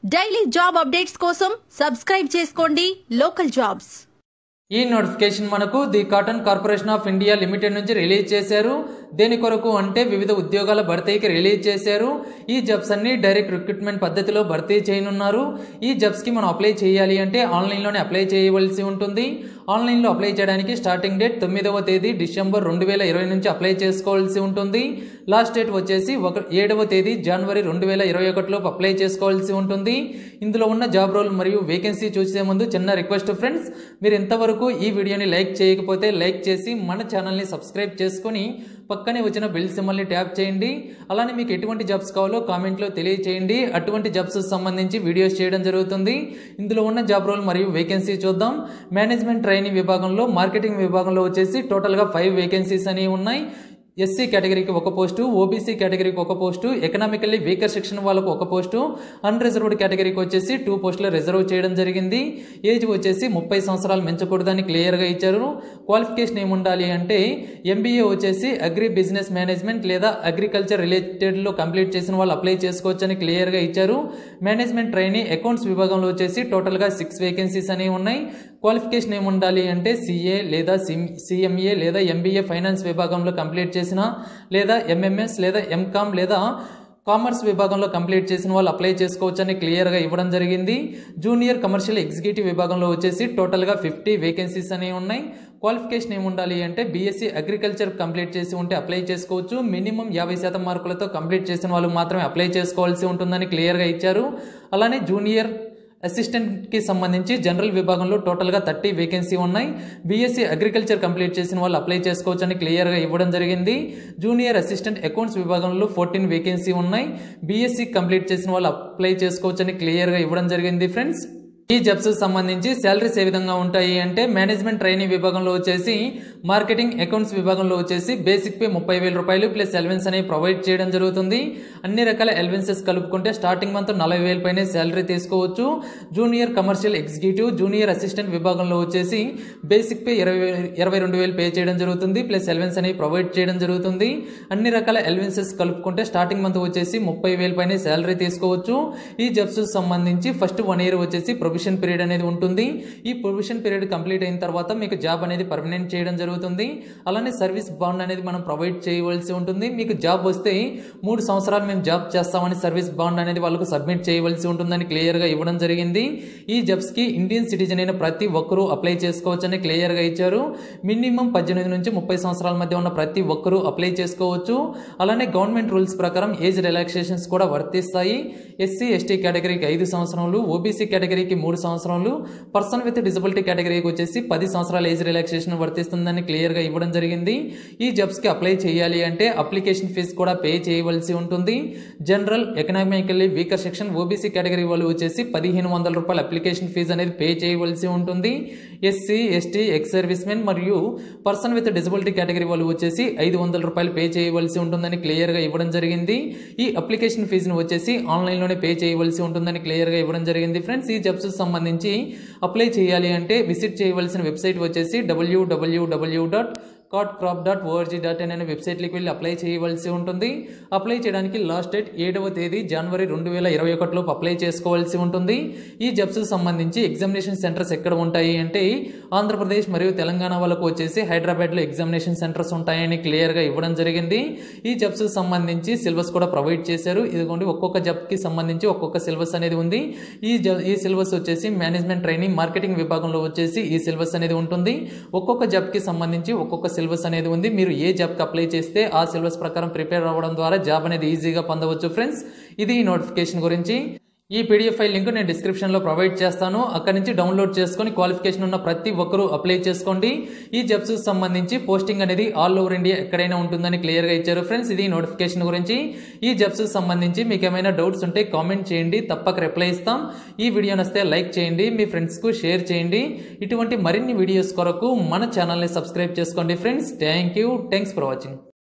daily job updates కోసం subscribe చేసుకోండి local jobs ఈ నోటిఫికేషన్ మనకు the cotton corporation of India limited నుంచి రిలీజ్ చేశారు దేని కొరకు అంటే వివిధ ఉద్యోగాల భర్తీకి రిలీజ్ చేశారు ఈ జబ్స్ అన్ని డైరెక్ట్ రిక్రూట్మెంట్ పద్ధతిలో భర్తీ చేయనున్నారు ఈ జబ్స్కి మనం అప్లై చేయాలి అంటే ఆన్లైన్లోనే అప్లై చేయవలసి ఉంటుంది ఆన్లైన్లో అప్లై చేయడానికి స్టార్టింగ్ డేట్ తొమ్మిదవ తేదీ డిసెంబర్ రెండు వేల ఇరవై నుంచి అప్లై చేసుకోవాల్సి ఉంటుంది లాస్ట్ డేట్ వచ్చేసి ఒక ఏడవ తేదీ జనవరి రెండు వేల ఇరవై ఒకటిలోపు అప్లై చేసుకోవాల్సి ఉంటుంది ఇందులో ఉన్న జాబ్ రోల్ మరియు వేకెన్సీ చూసే ముందు చిన్న రిక్వెస్ట్ ఫ్రెండ్స్ మీరు ఇంతవరకు ఈ వీడియోని లైక్ చేయకపోతే లైక్ చేసి మన ఛానల్ని సబ్స్క్రైబ్ చేసుకొని పక్కనే వచ్చిన బెల్ సింబల్ని ట్యాప్ చేయండి అలానే మీకు ఎటువంటి జాబ్స్ కావాలో కామెంట్లో తెలియచేయండి అటువంటి జాబ్స్ సంబంధించి వీడియోస్ చేయడం జరుగుతుంది ఇందులో ఉన్న జాబ్ రోల్ మరియు వేకెన్సీ చూద్దాం మేనేజ్మెంట్ ట్రైనింగ్ విభాగంలో మార్కెటింగ్ విభాగంలో వచ్చేసి టోటల్గా ఫైవ్ వేకెన్సీస్ అనేవి ఉన్నాయి ఎస్సీ కేటగిరీకి ఒక పోస్టు ఓబీసీ కేటగిరీకి ఒక పోస్టు ఎకనామికల్లీ వీకర్ సెక్షన్ వాళ్ళకు ఒక పోస్టు అన్రిజర్వ్డ్ కేటగిరీకి వచ్చేసి టూ పోస్టులు రిజర్వ్ చేయడం జరిగింది ఏజ్ వచ్చేసి ముప్పై సంవత్సరాలు మించకూడదని క్లియర్గా ఇచ్చారు క్వాలిఫికేషన్ ఏముండాలి అంటే ఎంబీఏ వచ్చేసి అగ్రి బిజినెస్ మేనేజ్మెంట్ లేదా అగ్రికల్చర్ రిలేటెడ్లో కంప్లీట్ చేసిన వాళ్ళు అప్లై చేసుకోవచ్చని క్లియర్గా ఇచ్చారు మేనేజ్మెంట్ ట్రైనీ అకౌంట్స్ విభాగంలో వచ్చేసి టోటల్గా సిక్స్ వేకెన్సీస్ అనేవి ఉన్నాయి క్వాలిఫికేషన్ ఏముండాలి అంటే సిఏ లేదా సిఎంఏ లేదా ఎంబీఏ ఫైనాన్స్ విభాగంలో కంప్లీట్ చేసిన లేదా ఎంఎంఎస్ లేదా ఎంకామ్ లేదా కామర్స్ విభాగంలో కంప్లీట్ చేసిన వాళ్ళు అప్లై చేసుకోవచ్చని క్లియర్గా ఇవ్వడం జరిగింది జూనియర్ కమర్షియల్ ఎగ్జిక్యూటివ్ విభాగంలో వచ్చేసి టోటల్గా ఫిఫ్టీ వేకెన్సీస్ అనేవి ఉన్నాయి క్వాలిఫికేషన్ ఏముండాలి అంటే బీఎస్సీ అగ్రికల్చర్ కంప్లీట్ చేసి ఉంటే అప్లై చేసుకోవచ్చు మినిమం యాభై శాతం మార్కులతో కంప్లీట్ చేసిన వాళ్ళు మాత్రమే అప్లై చేసుకోవాల్సి ఉంటుందని క్లియర్గా ఇచ్చారు అలానే జూనియర్ అసిస్టెంట్కి సంబంధించి జనరల్ విభాగంలో టోటల్గా థర్టీ వేకెన్సీ ఉన్నాయి బీఎస్సీ అగ్రికల్చర్ కంప్లీట్ చేసిన వాళ్ళు అప్లై చేసుకోవచ్చని క్లియర్గా ఇవ్వడం జరిగింది జూనియర్ అసిస్టెంట్ అకౌంట్స్ విభాగంలో ఫోర్టీన్ వేకెన్సీ ఉన్నాయి బీఎస్సీ కంప్లీట్ చేసిన వాళ్ళు అప్లై చేసుకోవచ్చని క్లియర్గా ఇవ్వడం జరిగింది ఫ్రెండ్స్ ఈ జబ్స్ సంబంధించి శాలరీస్ ఏ విధంగా ఉంటాయి అంటే మేనేజ్మెంట్ ట్రైనింగ్ విభాగంలో వచ్చేసి మార్కెటింగ్ అకౌంట్స్ విభాగంలో వచ్చేసి బేసిక్ పే ముప్పై వేల రూపాయలు ప్లస్ ఎలవెన్స్ అనేవి ప్రొవైడ్ చేయడం జరుగుతుంది అన్ని రకాల ఎలవెన్సెస్ కలుపుకుంటే స్టార్టింగ్ మంత్ నలభై వేల పైన శాలరీ తీసుకోవచ్చు junior commercial executive junior assistant విభాగంలో వచ్చేసి బేసిక్ పే ఇరవై ఇరవై రెండు వేలు పే చేయడం జరుగుతుంది ప్లస్ ఎలవెన్స్ అనేవి ప్రొవైడ్ చేయడం జరుగుతుంది అన్ని రకాల ఎలవెన్సెస్ కలుపుకుంటే స్టార్టింగ్ మంత్ వచ్చేసి ముప్పై వేల పైన శాలరీ తీసుకోవచ్చు ఈ జబ్స్ సంబంధించి ఫస్ట్ వన్ ఇయర్ వచ్చేసి ప్రొవిషన్ పీరియడ్ అనేది ఉంటుంది ఈ ప్రొవిషన్ పీరియడ్ కంప్లీట్ అయిన తర్వాత మీకు జాబ్ అనేది పర్మనెంట్ చేయడం జరుగుతుంది అలానే సర్వీస్ బాండ్ అనేది మనం ప్రొవైడ్ చేయవలసి ఉంటుంది మీకు జాబ్ వస్తే మూడు సంవత్సరాలు మేము జాబ్ చేస్తామని సర్వీస్ బాండ్ అనేది వాళ్ళకు సబ్మిట్ చేయవలసి ఉంటుందని క్లియర్గా ఇవ్వడం జరిగింది ఈ జాబ్స్కి ఇండియన్ సిటిజన్ అయిన ప్రతి ఒక్కరూ అప్లై చేసుకోవచ్చని క్లియర్గా ఇచ్చారు మినిమం పద్దెనిమిది నుంచి ముప్పై సంవత్సరాల మధ్య ఉన్న ప్రతి ఒక్కరూ అప్లై చేసుకోవచ్చు అలానే గవర్నమెంట్ రూల్స్ ప్రకారం ఏజ్ రిలాక్సేషన్స్ కూడా వర్తిస్తాయి ఎస్సీ ఎస్టీ కేటగిరీకి ఐదు సంవత్సరాలు ఓబీసీ కేటగిరీకి మూడు సంవత్సరాలు పర్సన్ విత్ డిసబిలిటీ కేటగిరీకి వచ్చేసి పది సంవత్సరాల ఏజ్ రిలాక్సేషన్ వర్తిస్తుందని క్లియర్గా ఇవ్వడం జరిగింది ఈ జాబ్స్కి అప్లై చేయాలి అంటే అప్లికేషన్ ఫీజు కూడా పే చేయవలసి ఉంటుంది general economically weaker section OBC category వాళ్ళు వచ్చేసి పదిహేను వందల రూపాయల అప్లికేషన్ ఫీజు అనేది పే చేయవలసి ఉంటుంది SC ST ex service men మరియు పర్సన్ విత్ డిసబిలిటీ కేటగిరీ వాళ్ళు వచ్చేసి ఐదు వందల రూపాయలు పే చేయవలసి ఉంటుందని క్లియర్గా ఇవ్వడం జరిగింది ఈ అప్లికేషన్ ఫీజును వచ్చేసి ఆన్లైన్లోనే పే చేయవలసి ఉంటుందని క్లియర్గా ఇవ్వడం జరిగింది ఫ్రెండ్స్ ఈ జాబ్స్ సంబంధించి అప్లై చేయాలి అంటే విజిట్ చేయవలసిన వెబ్సైట్ వచ్చేసి W W W dot cot corp dot O R G dot in అనే వెబ్సైట్కి వెళ్ళి అప్లై చేయవలసి ఉంటుంది అప్లై చేయడానికి లాస్ట్ డేట్ ఏడవ తేదీ జనవరి రెండు వేల ఇరవై ఒకటిలోపు అప్లై చేసుకోవాల్సి ఉంటుంది ఈ జబ్స్కి సంబంధించి ఎగ్జామినేషన్ సెంటర్స్ ఎక్కడ ఉంటాయి అంటే ఆంధ్రప్రదేశ్ మరియు తెలంగాణ వాళ్ళకు వచ్చేసి హైదరాబాద్లో ఎగ్జామినేషన్ సెంటర్స్ ఉంటాయని క్లియర్గా ఇవ్వడం జరిగింది ఈ జబ్స్కి సంబంధించి సిలబస్ కూడా ప్రొవైడ్ చేశారు ఇదిగోండి ఒక్కొక్క జబ్కి సంబంధించి ఒక్కొక్క సిలబస్ అనేది ఉంది ఈ జబ్ ఈ సిలబస్ వచ్చేసి మేనేజ్మెంట్ ట్రైనింగ్ మార్కెటింగ్ విభాగంలో వచ్చేసి ఈ సిలబస్ అనేది ఉంటుంది ఒక్కొక్క జబ్కి సంబంధించి ఒక్కొక్క సిలబస్ అనేది ఉంది మీరు ఏ జాబ్కి అప్లై చేస్తే ఆ సిలబస్ ప్రకారం ప్రిపేర్ అవ్వడం ద్వారా జాబ్ అనేది ఈజీగా పొందవచ్చు ఫ్రెండ్స్ ఇది ఈ నోటిఫికేషన్ గురించి ఈ పీడిఎఫ్ ఫైల్ లింక్ నేను డిస్క్రిప్షన్లో ప్రొవైడ్ చేస్తాను అక్కడి నుంచి డౌన్లోడ్ చేసుకొని క్వాలిఫికేషన్ ఉన్న ప్రతి ఒక్కరూ అప్లై చేసుకోండి ఈ జాబ్స్ సంబంధించి పోస్టింగ్ అనేది ఆల్ ఓవర్ ఇండియా ఎక్కడైనా ఉంటుందని క్లియర్గా ఇచ్చారు ఫ్రెండ్స్ ఇది నోటిఫికేషన్ గురించి ఈ జాబ్స్ సంబంధించి మీకు ఏమైనా డౌట్స్ ఉంటే కామెంట్ చేయండి తప్పక రిప్లై ఇస్తాం ఈ వీడియో నస్తే లైక్ చేయండి మీ ఫ్రెండ్స్కు షేర్ చేయండి ఇటువంటి మరిన్ని వీడియోస్ కొరకు మన ఛానల్ని సబ్స్క్రైబ్ చేసుకోండి friends thank you thanks for watching